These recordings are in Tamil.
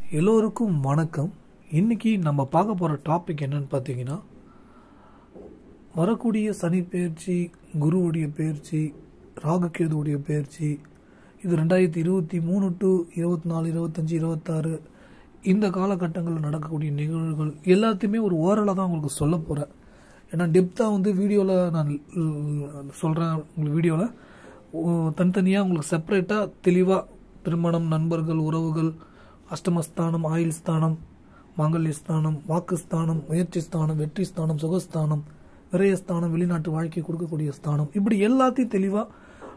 எல்லோருக்கும் வணக்கம் இன்னைக்கு நம்ம பார்க்க போகிற டாபிக் என்னன்னு பார்த்தீங்கன்னா வரக்கூடிய சனி பெயர்ச்சி குருவுடைய பெயர்ச்சி ராகுகேதுவுடைய பெயர்ச்சி இது ரெண்டாயிரத்தி இருபத்தி மூணு டு இருபத்தி நாலு இருபத்தஞ்சி இருபத்தாறு இந்த காலகட்டங்களில் நடக்கக்கூடிய நிகழ்வுகள் எல்லாத்தையுமே ஒரு ஓரலாக தான் உங்களுக்கு சொல்ல போகிறேன் ஏன்னா டெப்த்தாக வந்து வீடியோவில் நான் சொல்கிறேன் உங்களுக்கு வீடியோவில் தனித்தனியாக உங்களுக்கு செப்பரேட்டாக தெளிவாக திருமணம் நண்பர்கள் உறவுகள் அஷ்டமஸ்தானம் ஆயுள் ஸ்தானம் மாங்கல்ய ஸ்தானம் வாக்குஸ்தானம் முயற்சி ஸ்தானம் வெற்றி ஸ்தானம் சுகஸ்தானம் விரயஸ்தானம் வெளிநாட்டு வாழ்க்கை கொடுக்கக்கூடிய ஸ்தானம் இப்படி எல்லாத்தையும் தெளிவாக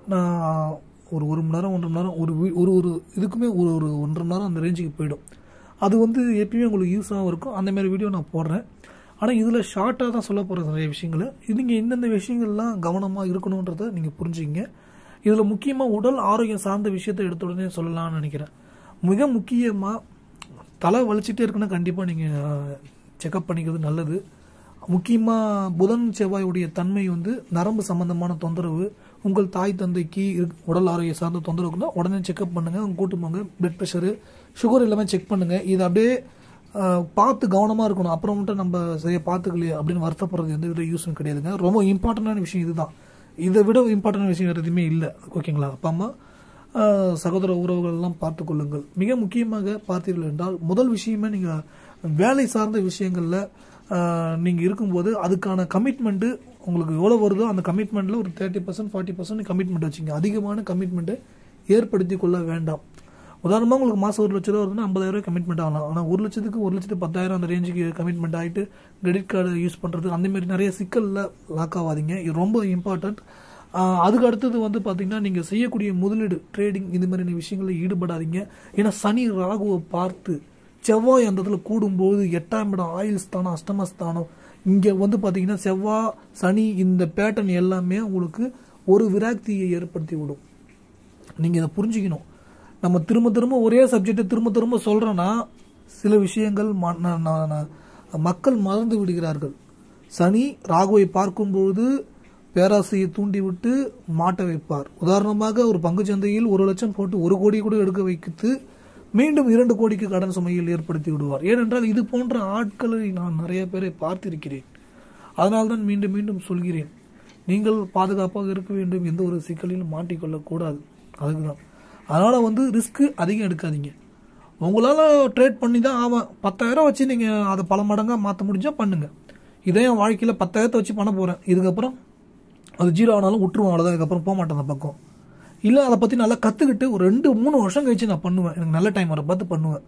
நான் ஒரு ஒரு மணி நேரம் ஒன்றரை மணி நேரம் ஒரு வி- ஒரு ஒரு இதுக்குமே ஒரு ஒரு ஒன்றரை மணி நேரம் அந்த ரேஞ்சுக்கு போயிடும் அது வந்து எப்பயுமே உங்களுக்கு யூஸாகவும் இருக்கும் அந்த மாதிரி வீடியோ நான் போடுறேன் ஆனால் இதில் ஷார்ட்டாக தான் சொல்ல போகிற நிறைய விஷயங்களை இது நீங்கள் இந்தந்த விஷயங்கள்லாம் கவனமாக இருக்கணுன்றதை நீங்கள் புரிஞ்சுங்க இதில் முக்கியமாக உடல் ஆரோக்கியம் சார்ந்த விஷயத்தை எடுத்த உடனே சொல்லலாம்னு நினைக்கிறேன் மிக முக்கியமாக தலை வலிச்சிட்டே இருக்குன்னா கண்டிப்பாக நீங்கள் செக்கப் பண்ணிக்கிறது நல்லது முக்கியமாக புதன் செவ்வாயுடைய தன்மை வந்து நரம்பு சம்பந்தமான தொந்தரவு உங்கள் தாய் தந்தைக்கு இருக்- உடல் ஆரோக்கியம் சார்ந்த தொந்தரவுக்குன்னா உடனே செக்அப் பண்ணுங்கள் உங்க கூட்டு போங்க பிளட் ப்ரெஷரு சுகர் எல்லாமே செக் பண்ணுங்கள் இது அப்படியே ஆஹ், பார்த்து கவனமாக இருக்கணும் அப்புறம் மட்டும் நம்ம சரியாக பார்த்துக்கலையே அப்படின்னு வருத்தப்படுறது எந்த வித யூஸும் கிடையாதுங்க ரொம்ப இம்பார்ட்டண்டான விஷயம் இதுதான் இதை விட இம்பார்ட்டன்ட் விஷயம் வேறு எதுவுமே இல்லை ஓகேங்களா அப்பா அம்மா ஆஹ், சகோதர உறவுகள் எல்லாம் பார்த்து கொள்ளுங்கள் மிக முக்கியமாக பார்த்தீர்கள் என்றால் முதல் விஷயமே நீங்கள் வேலை சார்ந்த விஷயங்களில் நீங்கள் இருக்கும்போது அதுக்கான கமிட்மெண்ட்டு உங்களுக்கு எவ்வளோ வருதோ அந்த கமிட்மெண்ட்டில் ஒரு thirty percent forty percent commitment வச்சுங்க அதிகமான கமிட்மெண்ட்டை ஏற்படுத்தி கொள்ள வேண்டாம் உதாரணமாக உங்களுக்கு மாதம் ஒரு லட்ச ரூபா வருதுன்னா ஐம்பதாயிரம் கமிட்மெண்ட் ஆகலாம் ஆனால் ஒரு லட்சத்துக்கு ஒரு லட்சத்து பத்தாயிரம் அந்த ரேஞ்சுக்கு கமிட்மெண்ட் ஆகிட்டு கிரெடிட் கார்டு யூஸ் பண்ணுறது அந்த மாதிரி நிறைய சிக்கலில் லாக் ஆகாதீங்க இது ரொம்ப இம்பார்ட்டண்ட் அதுக்கு அடுத்தது வந்து பார்த்தீங்கன்னா நீங்கள் செய்யக்கூடிய முதலீடு ட்ரேடிங் இந்த மாதிரியான விஷயங்களில் ஈடுபடாதீங்க ஏன்னா சனி ராகுவை பார்த்து செவ்வாய் அந்த இடத்துல கூடும்போது எட்டாம் இடம் ஆயுள் ஸ்தானம் அஷ்டமஸ்தானம் இங்கே வந்து பார்த்தீங்கன்னா செவ்வாய் சனி இந்த பேட்டர்ன் எல்லாமே உங்களுக்கு ஒரு விராக்தியை ஏற்படுத்தி விடும் நீங்கள் இதை புரிஞ்சுக்கணும் நம்ம திரும்ப திரும்ப ஒரே சப்ஜெக்டை திரும்ப திரும்ப சொல்கிறோன்னா சில விஷயங்கள் ம- ந- ந- ந- மக்கள் மறந்து விடுகிறார்கள் சனி ராகுவை பார்க்கும்போது பேராசையை தூண்டிவிட்டு மாட்ட வைப்பார் உதாரணமாக ஒரு பங்குச் சந்தையில் ஒரு லட்சம் போட்டு ஒரு கோடி கூட எடுக்க வைத்து மீண்டும் இரண்டு கோடிக்கு கடன் சுமையில் ஏற்படுத்தி விடுவார் ஏனென்றால் இது போன்ற ஆட்களை நான் நிறைய பேரை பார்த்திருக்கிறேன் அதனால்தான் மீண்டும் மீண்டும் சொல்கிறேன் நீங்கள் பாதுகாப்பாக இருக்க வேண்டும் எந்த ஒரு சிக்கலிலும் மாட்டிக்கொள்ளக்கூடாது அதுக்குதான் அதனால் வந்து ரிஸ்க்கு அதிகம் எடுக்காதீங்க உங்களால் ட்ரேட் பண்ணி தான் ஆவேன் பத்தாயிரம் வச்சு நீங்கள் அதை பல மடங்காக மாற்ற முடிஞ்சால் பண்ணுங்கள் இதே என் வாழ்க்கையில் பத்தாயிரத்தை வச்சு பண்ண போகிறேன் இதுக்கப்புறம் அது ஜீரோ ஆனாலும் விட்டுருவோம் அவ்வளோதான் இதுக்கப்புறம் போக மாட்டேன் அந்த பக்கம் இல்லை அதை பற்றி நல்லா கற்றுக்கிட்டு ஒரு ரெண்டு மூணு வருஷம் கழிச்சு நான் பண்ணுவேன் எனக்கு நல்ல டைம் வர பார்த்து பண்ணுவேன்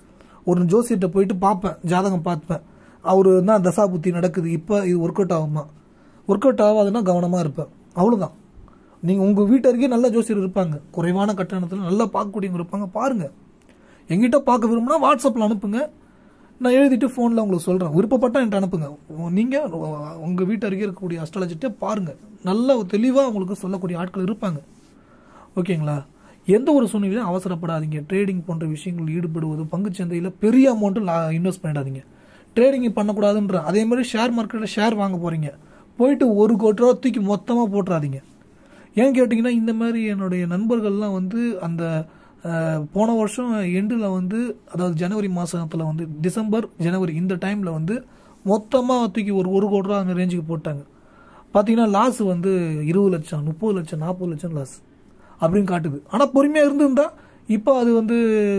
ஒரு ஜோசியர்கிட்ட போயிட்டு பார்ப்பேன் ஜாதகம் பார்ப்பேன் அவர் என்ன தசா புத்தி நடக்குது இப்போ இது ஒர்க் அவுட் ஆகுமா ஒர்க் அவுட் ஆகாதுன்னா கவனமாக இருப்பேன் அவ்வளோதான் நீங்கள் உங்கள் வீட்டு அருகே நல்ல ஜோசியர் இருப்பாங்க குறைவான கட்டணத்தில் நல்லா பார்க்கக்கூடியவங்க இருப்பாங்க பாருங்கள் எங்கிட்ட பார்க்க விரும்புனா வாட்ஸ்அப்பில் அனுப்புங்க நான் எழுதிட்டு ஃபோனில் உங்களுக்கு சொல்கிறேன் விருப்பப்பட்டா என்கிட்ட அனுப்புங்க நீங்கள் உங்கள் வீட்டு அருகே இருக்கக்கூடிய அஸ்ட்ராலஜிட்டே பாருங்கள் நல்ல தெளிவாக உங்களுக்கு சொல்லக்கூடிய ஆட்கள் இருப்பாங்க ஓகேங்களா எந்த ஒரு சூழ்நிலையிலும் அவசரப்படாதீங்க ட்ரேடிங் போன்ற விஷயங்கள் ஈடுபடுவது பங்குச்சந்தையில் பெரிய அமௌண்ட்டு இன்வெஸ்ட் பண்ணிடாதீங்க ட்ரேடிங் பண்ணக்கூடாதுன்ற அதே மாதிரி ஷேர் மார்க்கெட்டில் ஷேர் வாங்க போகிறீங்க போயிட்டு ஒரு கோடி ரூபா தூக்கி மொத்தமாக போட்டுறாதீங்க ஏன் கேட்டிங்கன்னா இந்த மாதிரி என்னுடைய நண்பர்கள்லாம் வந்து அந்த அஹ், போன வருஷம் எண்டில் வந்து அதாவது ஜனவரி மாதத்தில் வந்து டிசம்பர் ஜனவரி இந்த டைமில் வந்து மொத்தமாக தூக்கி ஒரு ஒரு கோடி ரூபா அந்த ரேஞ்சுக்கு போட்டாங்க பார்த்தீங்கன்னா லாஸ் வந்து இருபது லட்சம் முப்பது லட்சம் நாற்பது லட்சம் லாஸ் அப்படின்னு காட்டுது ஆனால் பொறுமையாக இருந்திருந்தா இப்போ அது வந்து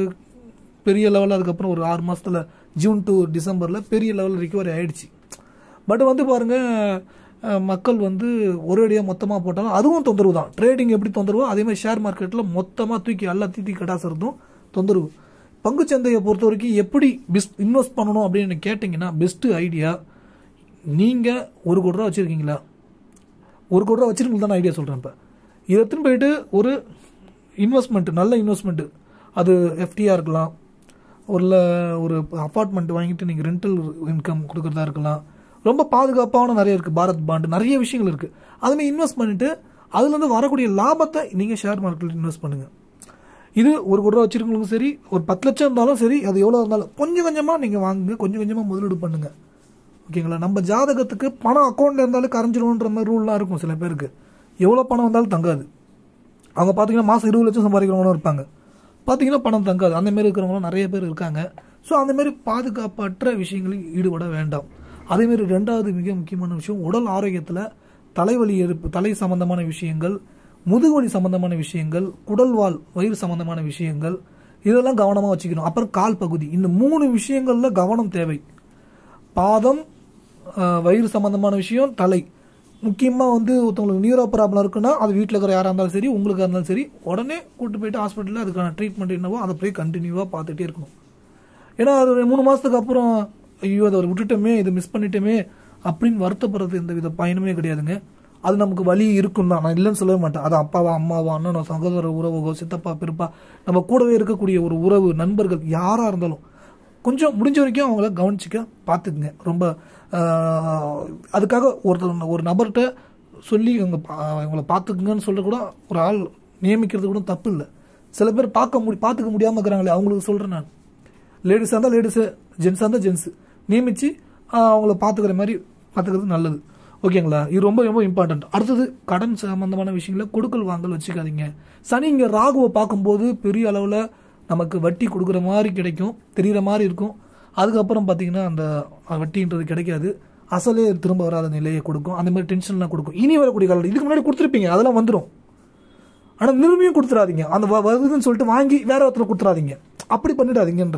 பெரிய லெவலில் அதுக்கப்புறம் ஒரு ஆறு மாசத்துல ஜூன் டு டிசம்பரில் பெரிய லெவலில் ரிகவரி ஆயிடுச்சு பட் வந்து பாருங்க அஹ், மக்கள் வந்து ஒரேடியாக மொத்தமாக போட்டாலும் அதுவும் தொந்தரவு தான் ட்ரேடிங் எப்படி தொந்தரவோ அதே மாதிரி ஷேர் மார்க்கெட்டில் மொத்தமாக தூக்கி எல்லா தூக்கி கடாசுறதும் தொந்தரவு பங்குச்சந்தையை பொறுத்த வரைக்கும் எப்படி பிஸ் இன்வெஸ்ட் பண்ணணும் அப்படின்னு கேட்டிங்கன்னா பெஸ்ட்டு ஐடியா நீங்கள் ஒரு கோடி ரூபா வச்சுருக்கீங்களா ஒரு கோடி ரூபா வச்சிருக்கீங்க தான் ஐடியா சொல்கிறேன் இப்போ இதை எடுத்துன்னு போயிட்டு ஒரு இன்வெஸ்ட்மெண்ட் நல்ல இன்வெஸ்ட்மெண்ட்டு அது எஃப்டியாக இருக்கலாம் ஒரு ஒரு அப்பார்ட்மெண்ட் வாங்கிட்டு நீங்கள் ரெண்டல் இன்கம் கொடுக்குறதா இருக்கலாம் ரொம்ப பாதுகாப்பான நிறைய இருக்குது பாரத் பாண்டு நிறைய விஷயங்கள் இருக்குது அதுமாதிரி இன்வெஸ்ட் பண்ணிவிட்டு அதுலேருந்து வரக்கூடிய லாபத்தை நீங்கள் ஷேர் மார்க்கெட்டில் இன்வெஸ்ட் பண்ணுங்கள் இது ஒரு கோடி ரூபா வச்சிருக்கவங்களுக்கும் சரி ஒரு பத்து லட்சம் இருந்தாலும் சரி அது எவ்வளோ இருந்தாலும் கொஞ்சம் கொஞ்சமாக நீங்கள் வாங்குங்க கொஞ்சம் கொஞ்சமாக முதலீடு பண்ணுங்கள் ஓகேங்களா நம்ம ஜாதகத்துக்கு பணம் அக்கௌண்ட்டில் இருந்தாலும் கரைஞ்சிரும்ன்ற மாதிரி ரூல்லாம் இருக்கும் சில பேருக்கு எவ்வளோ பணம் வந்தாலும் தங்காது அவங்க பார்த்தீங்கன்னா மாதம் இருபது லட்சம் சம்பாதிக்கிறவங்களும் இருப்பாங்க பார்த்தீங்கன்னா பணம் தங்காது அந்த மாதிரி இருக்கிறவங்களும் நிறைய பேர் இருக்காங்க ஸோ அந்த மாதிரி பாதுகாப்பற்ற விஷயங்களில் ஈடுபட வேண்டாம் அதேமாரி ரெண்டாவது மிக முக்கியமான விஷயம் உடல் ஆரோக்கியத்தில் தலைவலி எதிர்ப்பு தலை சம்பந்தமான விஷயங்கள் முதுகுவலி சம்பந்தமான விஷயங்கள் குடல்வால் வயிறு சம்பந்தமான விஷயங்கள் இதெல்லாம் கவனமாக வச்சுக்கணும் அப்புறம் கால் பகுதி இந்த மூணு விஷயங்கள்ல கவனம் தேவை பாதம் அஹ், வயிறு சம்பந்தமான விஷயம் தலை முக்கியமாக வந்து ஒருத்தவங்களுக்கு நியூரோ ப்ராப்ளம் இருக்குன்னா அது வீட்டில் இருக்கிற யாராக இருந்தாலும் சரி உங்களுக்கு இருந்தாலும் சரி உடனே கூட்டு போயிட்டு ஹாஸ்பிட்டலில் அதுக்கான ட்ரீட்மெண்ட் என்னவோ அதை போய் கண்டினியூவாக பார்த்துட்டே இருக்கணும் ஏன்னா அது ஒரு மூணு மாதத்துக்கு அப்புறம் ஐயோ அதை விட்டுட்டோமே இதை மிஸ் பண்ணிட்டோமே அப்படின்னு வருத்தப்படுறது எந்த வித பயனுமே கிடையாதுங்க அது நமக்கு வலி இருக்கும் தான் நான் இல்லைன்னு சொல்லவே மாட்டேன் அது அப்பாவா அம்மாவா அண்ணனோ சகோதர உறவோ சித்தப்பா பெருப்பா நம்ம கூடவே இருக்கக்கூடிய ஒரு உறவு நண்பர்கள் யாராக இருந்தாலும் கொஞ்சம் முடிஞ்ச வரைக்கும் அவங்கள கவனிச்சிக்க பார்த்துக்குங்க ரொம்ப ஆஹ், அதுக்காக ஒருத்தர் ஒரு நபர்கிட்ட சொல்லி இவங்க பா- இவங்களை பார்த்துக்குங்கன்னு சொல்ல கூட ஒரு ஆள் நியமிக்கிறது கூட தப்பு இல்லை சில பேர் பார்க்க முடி பார்த்துக்க முடியாமல் இருக்கிறாங்களே அவங்களுக்கு சொல்கிறேன் நான் லேடிஸாக இருந்தால் லேடிஸு ஜென்ஸாக இருந்தால் ஜென்ஸு நியமித்து அவங்கள பார்த்துக்கிற மாதிரி பார்த்துக்கிறது நல்லது ஓகேங்களா இது ரொம்ப ரொம்ப இம்பார்ட்டன்ட் அடுத்தது கடன் சம்பந்தமான விஷயங்கள கொடுக்கல் வாங்கல் வச்சுக்காதீங்க சனி இங்கே ராகுவை பார்க்கும்போது பெரிய அளவில் நமக்கு வட்டி கொடுக்குற மாதிரி கிடைக்கும் தெரிகிற மாதிரி இருக்கும் அதுக்கப்புறம் பார்த்தீங்கன்னா அந்த வட்டின்றது கிடைக்காது அசலே திரும்ப வராத நிலையை கொடுக்கும் அந்த மாதிரி டென்ஷன்லாம் கொடுக்கும் இனி வரக்கூடிய காலம் இதுக்கு முன்னாடி கொடுத்துருப்பீங்க அதெல்லாம் வந்துடும் ஆனால் நிரும்பியும் கொடுத்துறாதீங்க அந்த வ- வருதுன்னு சொல்லிட்டு வாங்கி வேற ஒருத்தர் கொடுத்துறாதீங்க அப்படி பண்ணிடாதீங்கன்ற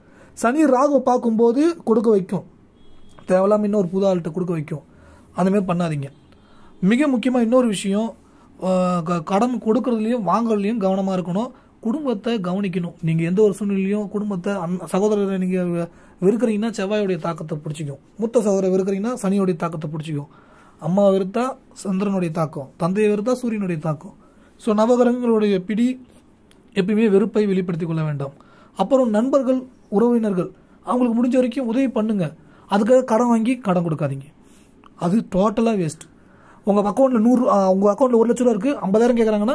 சனி ராகுவை பார்க்கும்போது கொடுக்க வைக்கும் தேவையில்லாம இன்னொரு புது ஆள்கிட்ட கொடுக்க வைக்கும் அந்த மாதிரி பண்ணாதீங்க மிக முக்கியமாக இன்னொரு விஷயம் ஆஹ் க- கடன் கொடுக்கறதுலையும் வாங்குறதுலையும் கவனமாக இருக்கணும் குடும்பத்தை கவனிக்கணும் நீங்கள் எந்த ஒரு சூழ்நிலையும் குடும்பத்தை அந் சகோதரரை நீங்கள் வெறுக்கிறீங்கன்னா செவ்வாயோடைய தாக்கத்தை பிடிச்சிக்கும் மூத்த சகோதரரை வெறுக்கிறீங்கன்னா சனியோடைய தாக்கத்தை பிடிச்சிக்கும் அம்மா வெறுத்தா சந்திரனுடைய தாக்கம் தந்தையை வெறுத்தா சூரியனுடைய தாக்கம் ஸோ நவகிரகங்களுடைய பிடி எப்பயுமே வெறுப்பை வெளிப்படுத்திக் கொள்ள வேண்டாம் அப்புறம் நண்பர்கள் உறவினர்கள் அவங்களுக்கு முடிஞ்ச வரைக்கும் உதவி பண்ணுங்க அதுக்காக கடன் வாங்கி கடன் கொடுக்காதீங்க அது டோட்டலாக வேஸ்ட் உங்கள் அக்கௌண்ட்டில் நூறு உங்கள் அக்கௌண்ட்டில் ஒரு லட்ச ரூபா இருக்குது ஐம்பதாயிரம் கேட்குறாங்கன்னா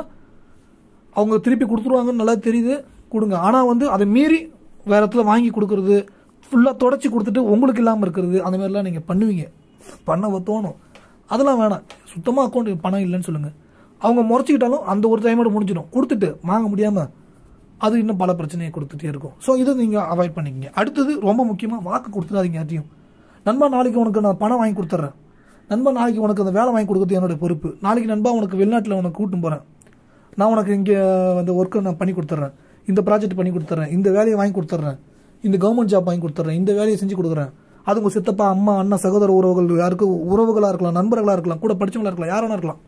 அவங்க திருப்பி கொடுத்துருவாங்கன்னு நல்லா தெரியுது கொடுங்க ஆனால் வந்து அதை மீறி வேற இடத்துல வாங்கி கொடுக்கறது ஃபுல்லாக தொடச்சி கொடுத்துட்டு உங்களுக்கு இல்லாமல் இருக்கிறது அந்த மாதிரிலாம் நீங்கள் பண்ணுவீங்க பண்ண தோணும் அதெல்லாம் வேணாம் சுத்தமாக அக்கௌண்ட் பணம் இல்லைன்னு சொல்லுங்கள் அவங்க முறைச்சிக்கிட்டாலும் அந்த ஒரு டைமோட முடிஞ்சிடும் கொடுத்துட்டு வாங்க முடியாமல் அது இன்னும் பல பிரச்சனையை கொடுத்துட்டே இருக்கும் ஸோ இதை நீங்கள் அவாய்ட் பண்ணிக்கங்க அடுத்தது ரொம்ப முக்கியமாக வாக்கு கொடுத்துடாதீங்க யார்ட்டையும் நண்பா நாளைக்கு உனக்கு நான் பணம் வாங்கி கொடுத்துட்றேன் நண்பா நாளைக்கு உனக்கு அந்த வேலை வாங்கி கொடுக்குறது என்னோட பொறுப்பு நாளைக்கு நண்பா உனக்கு வெளிநாட்டில் உனக்கு கூட்டும் போகிறேன் நான் உனக்கு இங்கே அந்த ஒர்க்கை நான் பண்ணி கொடுத்துட்றேன் இந்த ப்ராஜெக்ட் பண்ணி கொடுத்துட்றேன் இந்த வேலையை வாங்கி கொடுத்துட்றேன் இந்த கவர்மெண்ட் ஜாப் வாங்கி கொடுத்துட்றேன் இந்த வேலையை செஞ்சு கொடுக்குறேன் அது உங்கள் சித்தப்பா அம்மா அண்ணா சகோதர உறவுகள் யாருக்கு உறவுகளாக இருக்கலாம் நண்பர்களாக இருக்கலாம் கூட படிச்சவங்களா இருக்கலாம் யாரானா இருக்கலாம்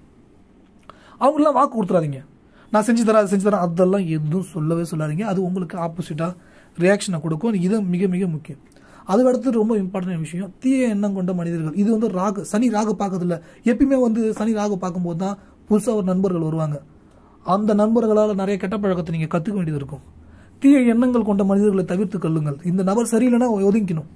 அவங்களாம் வாக்கு கொடுத்துறாதீங்க நான் செஞ்சு தரேன் அது செஞ்சு தரேன் அதெல்லாம் எதுவும் சொல்லவே சொல்லாதீங்க அது உங்களுக்கு ஆப்போசிட்டாக ரியாக்ஷனை கொடுக்கும் இது மிக மிக முக்கியம் அதுக்கு அடுத்து ரொம்ப இம்பார்ட்டன்ட் விஷயம் தீய எண்ணம் கொண்ட மனிதர்கள் இது வந்து ராகு சனி ராகு பார்க்கறதில்ல எப்பயுமே வந்து சனி ராகு பார்க்கும்போது தான் புதுசாக ஒரு நண்பர்கள் வருவாங்க அந்த நண்பர்களால் நிறைய கெட்ட பழக்கத்தை நீங்கள் கற்றுக்க வேண்டியது இருக்கும் தீய எண்ணங்கள் கொண்ட மனிதர்களை தவிர்த்து கொள்ளுங்கள் இந்த நபர் சரியில்லைன்னா ஒதுங்கிக்கணும்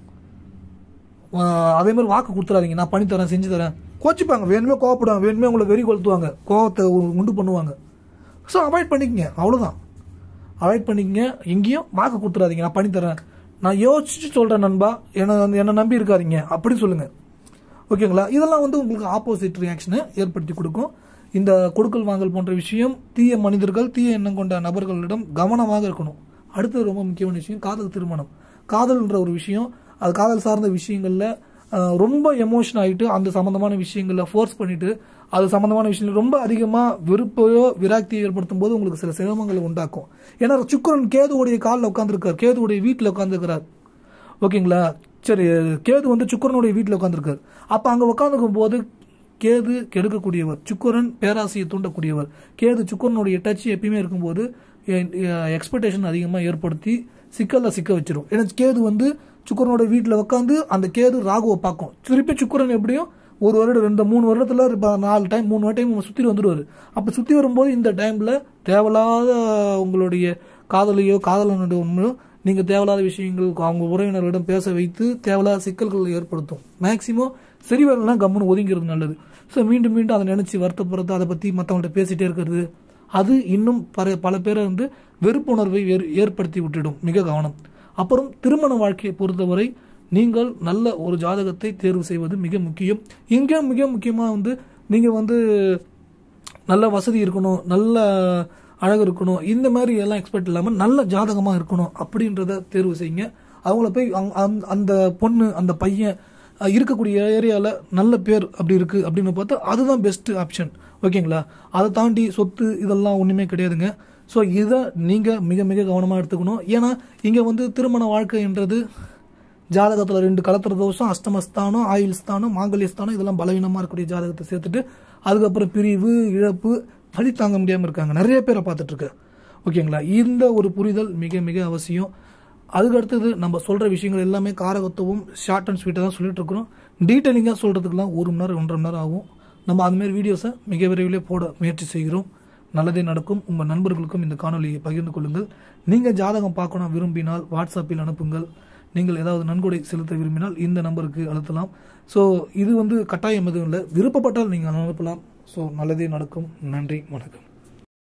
ஆஹ் அதே மாதிரி வாக்கு கொடுத்துறாதீங்க நான் பண்ணி தரேன் செஞ்சு தரேன் கோச்சிப்பாங்க வேணுமே கோவப்படுவாங்க வேணுமே உங்களை வெறி கொளுத்துவாங்க கோவத்தை உ- உண்டு பண்ணுவாங்க ஸோ அவாய்ட் பண்ணிக்கங்க அவ்வளோதான் அவாய்ட் பண்ணிக்கங்க எங்கேயும் வாக்கு கொடுத்துறாதீங்க நான் பண்ணி தரேன் நான் யோசிச்சு சொல்கிறேன் நண்பா என்னை வந்து என்னை நம்பி இருக்காதீங்க அப்படி சொல்லுங்கள் ஓகேங்களா இதெல்லாம் வந்து உங்களுக்கு ஆப்போசிட் ரியாக்ஷனை ஏற்படுத்தி கொடுக்கும் இந்த கொடுக்கல் வாங்கல் போன்ற விஷயம் தீய மனிதர்கள் தீய எண்ணம் கொண்ட நபர்களிடம் கவனமாக இருக்கணும் அடுத்தது ரொம்ப முக்கியமான விஷயம் காதல் திருமணம் காதல்ன்ற ஒரு விஷயம் அது காதல் சார்ந்த விஷயங்களில் அஹ், ரொம்ப எமோஷன் ஆகிட்டு அந்த சம்மந்தமான விஷயங்களில் ஃபோர்ஸ் பண்ணிட்டு அது சம்மந்தமான விஷயங்கள் ரொம்ப அதிகமாக வெறுப்பையோ விராக்தியோ ஏற்படுத்தும் போது உங்களுக்கு சில சிரமங்களை உண்டாக்கும் ஏன்னா சுக்கிரன் கேதுவுடைய காலில் உட்காந்துருக்கார் கேதுவுடைய வீட்டில் உட்காந்துருக்கிறார் ஓகேங்களா சரி கேது வந்து சுக்கரனுடைய வீட்டில் உட்காந்துருக்காரு அப்போ அங்கே உட்காந்துக்கும் போது கேது கெடுக்கக்கூடியவர் சுக்கரன் பேராசையை தூண்டக்கூடியவர் கேது சுக்கரனுடைய டச் எப்பயுமே இருக்கும்போது எக்ஸ்பெக்டேஷன் அதிகமாக ஏற்படுத்தி சிக்கலில் சிக்க வச்சிரும் ஏன்னா கேது வந்து சுக்கரனுடைய வீட்டில் உட்காந்து அந்த கேது ராகுவை பார்க்கும் திருப்பி சுக்கரன் எப்படியும் ஒரு வருடம் ரெண்டு மூணு வருடத்துல இப்போ நாலு டைம் மூணு டைம் சுற்றி வந்துடுவார் அப்போ சுற்றி வரும்போது இந்த டைமில் தேவையில்லாத உங்களுடைய காதலையோ காதலனுடைய நீங்கள் தேவையில்லாத விஷயங்கள் அவங்க உறவினர்களிடம் பேச வைத்து தேவையில்லாத சிக்கல்களை ஏற்படுத்தும் மேக்சிமம் சரி வரலாம் கம்முன்னு ஒதுங்கிறது நல்லது ஸோ மீண்டும் மீண்டும் அதை நினச்சி வருத்தப்படுறது அதை பற்றி மற்றவங்கள்ட்ட பேசிகிட்டே இருக்கிறது அது இன்னும் பல பல பேரை வந்து வெறுப்புணர்வை ஏற்- ஏற்படுத்தி விட்டுடும் மிக கவனம் அப்புறம் திருமண வாழ்க்கையை பொறுத்தவரை நீங்கள் நல்ல ஒரு ஜாதகத்தை தேர்வு செய்வது மிக முக்கியம் இங்கே மிக முக்கியமாக வந்து நீங்கள் வந்து நல்ல வசதி இருக்கணும் நல்ல அழகு இருக்கணும் இந்த மாதிரி எல்லாம் எக்ஸ்பெக்ட் இல்லாமல் நல்ல ஜாதகமாக இருக்கணும் அப்படின்றத தேர்வு செய்யுங்க அவங்கள போய் அங்க- அந்த- அந்த பொண்ணு அந்த பையன் அஹ், இருக்கக்கூடிய ஏரியாவில் நல்ல பேர் அப்படி இருக்குது அப்படின்னு பார்த்தா அதுதான் பெஸ்ட்டு ஆப்ஷன் ஓகேங்களா அதை தாண்டி சொத்து இதெல்லாம் ஒன்றுமே கிடையாதுங்க ஸோ இதை நீங்கள் மிக மிக கவனமாக எடுத்துக்கணும் ஏன்னா இங்கே வந்து திருமண வாழ்க்கைன்றது ஜாதகத்தில் ரெண்டு கலத்திர தோஷம் அஷ்டமஸ்தானம் ஆயுள் ஸ்தானம் மாங்கல்ய ஸ்தானம் இதெல்லாம் பலவீனமாக இருக்கக்கூடிய ஜாதகத்தை சேர்த்துட்டு அதுக்கப்புறம் பிரிவு இழப்பு வழி தாங்க முடியாமல் இருக்காங்க நிறைய பேரை பார்த்துட்டு இருக்கு ஓகேங்களா இந்த ஒரு புரிதல் மிக மிக அவசியம் அதுக்கு அடுத்தது நம்ம சொல்கிற விஷயங்கள் எல்லாமே காரகத்துவம் ஷார்ட் அண்ட் ஸ்வீட்டாக தான் சொல்லிட்டு இருக்கிறோம் டீட்டெயிலிங்காக சொல்கிறதுக்குலாம் ஒரு மணி நேரம் ஒன்றரை மணி நேரம் ஆகும் நம்ம அதுமாரி வீடியோஸை மிக விரைவிலே போட முயற்சி செய்கிறோம் நல்லதே நடக்கும் உங்கள் நண்பர்களுக்கும் இந்த காணொலியை பகிர்ந்து கொள்ளுங்கள் நீங்கள் ஜாதகம் பார்க்கணும் விரும்பினால் வாட்ஸ்அப்பில் அனுப்புங்கள் நீங்கள் ஏதாவது நன்கொடை செலுத்த விரும்பினால் இந்த நம்பருக்கு அழுத்தலாம் ஸோ இது வந்து கட்டாயம் எதுவும் இல்லை விருப்பப்பட்டால் நீங்கள் அனுப்பலாம் ஸோ நல்லதே நடக்கும் நன்றி வணக்கம்